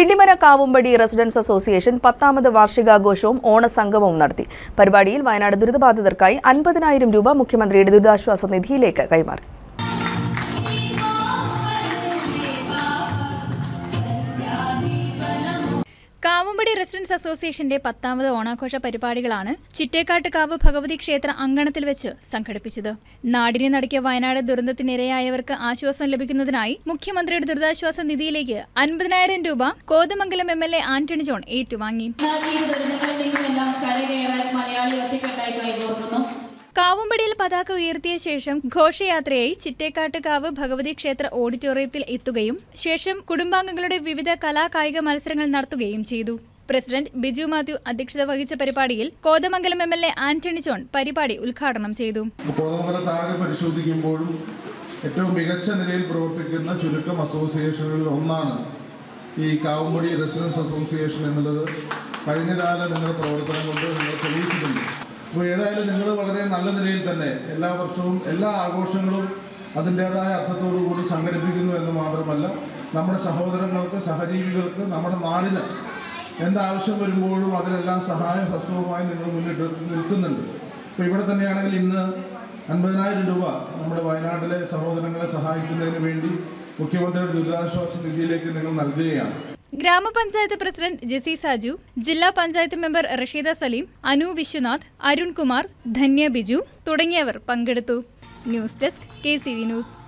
Pindimana കാവുമ്പടി residence association പത്താമത് വാർഷികാഘോഷവും ഓണസംഗമവും നടത്തി പരിപാടിയിൽ വയനാട് ദുരിതബാധിതർക്കായി അൻപതിനായിരം രൂപ മുഖ്യമന്ത്രിയുടെ ദുരിതാശ്വാസ നിധിയിലേക്ക് കൈമാറി കാവുമ്പടി റെസിഡൻസ് അസോസിയേഷന്റെ പത്താമത് ഓണാഘോഷ പരിപാടികളാണ് ചിറ്റേക്കാട്ടുകാവ് ഭഗവതി ക്ഷേത്ര അങ്കണത്തിൽ വെച്ച് സംഘടിപ്പിച്ചത് നാടിനെ നടക്കിയ വയനാട് ദുരന്തത്തിനിരയായവർക്ക് ആശ്വാസം ലഭിക്കുന്നതിനായി മുഖ്യമന്ത്രിയുടെ ദുരിതാശ്വാസ നിധിയിലേക്ക് അൻപതിനായിരം രൂപ Kothamangalam M L A Antony John ഏറ്റുവാങ്ങി ഈ ദുരന്തങ്ങളിൽ നിന്നുമെല്ലാം കരകയറാൻ മലയാളി ഒറ്റക്കെട്ടായി കൈകോർക്കുന്നു കാവുമ്പടിയിൽ പതാക ഉയർത്തിയ ശേഷം ഘോഷയാത്രയായി ചിറ്റേക്കാട്ടുകാവ് ഭഗവതി ക്ഷേത്ര ഓഡിറ്റോറിയത്തിൽ എത്തുകയും ശേഷം കുടുംബാംഗങ്ങളുടെ വിവിധ കലാകായിക മത്സരങ്ങൾ നടത്തുകയും ചെയ്തു പ്രസിഡന്റ് ബിജു മാത്യു അധ്യക്ഷത വഹിച്ച പരിപാടിയിൽ Kothamangalam M L A Antony John പരിപാടി ഉദ്ഘാടനം ചെയ്തു കോതമംഗലത്താകെ പരിശോധിക്കുമ്പോഴും ഏറ്റവും മികച്ച നിലയിൽ പ്രവർത്തിക്കുന്ന ചുരുക്കം അസോസിയേഷനുകളിൽ ഒന്നാണ് ഈ കാവുമ്പടി റെസിഡൻസ് അസോസിയേഷൻ എന്നുള്ളത് കഴിഞ്ഞകാല നിങ്ങളുടെ പ്രവർത്തനം കൊണ്ട് നിങ്ങൾ തെളിയിച്ചിട്ടുണ്ട് അപ്പോൾ ഏതായാലും നിങ്ങൾ വളരെ നല്ല നിലയിൽ തന്നെ എല്ലാ വർഷവും എല്ലാ ആഘോഷങ്ങളും അതിൻ്റേതായ അർത്ഥത്തോടു കൂടി സംഘടിപ്പിക്കുന്നു എന്ന് മാത്രമല്ല നമ്മുടെ സഹോദരങ്ങൾക്ക് സഹജീവികൾക്ക് നമ്മുടെ നാടിന് എന്താവശ്യം വരുമ്പോഴും അതിനെല്ലാം സഹായ ഹസ്തവുമായി നിങ്ങൾ മുന്നിട്ട് നിൽക്കുന്നുണ്ട് ഇപ്പോൾ ഇവിടെ തന്നെയാണെങ്കിൽ ഇന്ന് അൻപതിനായിരം രൂപ നമ്മുടെ വയനാട്ടിലെ സഹോദരങ്ങളെ സഹായിക്കുന്നതിന് വേണ്ടി മുഖ്യമന്ത്രിയുടെ ദുരിതാശ്വാസ നിധിയിലേക്ക് നിങ്ങൾ നൽകുകയാണ് ഗ്രാമപഞ്ചായത്ത് പ്രസിഡന്റ് ജെസി സാജു ജില്ലാ പഞ്ചായത്ത് മെമ്പർ റഷീദ സലീം അനു വിശ്വനാഥ് അരുൺകുമാർ ധന്യ ബിജു തുടങ്ങിയവർ പങ്കെടുത്തു ന്യൂസ് ഡെസ്ക് കെ ന്യൂസ്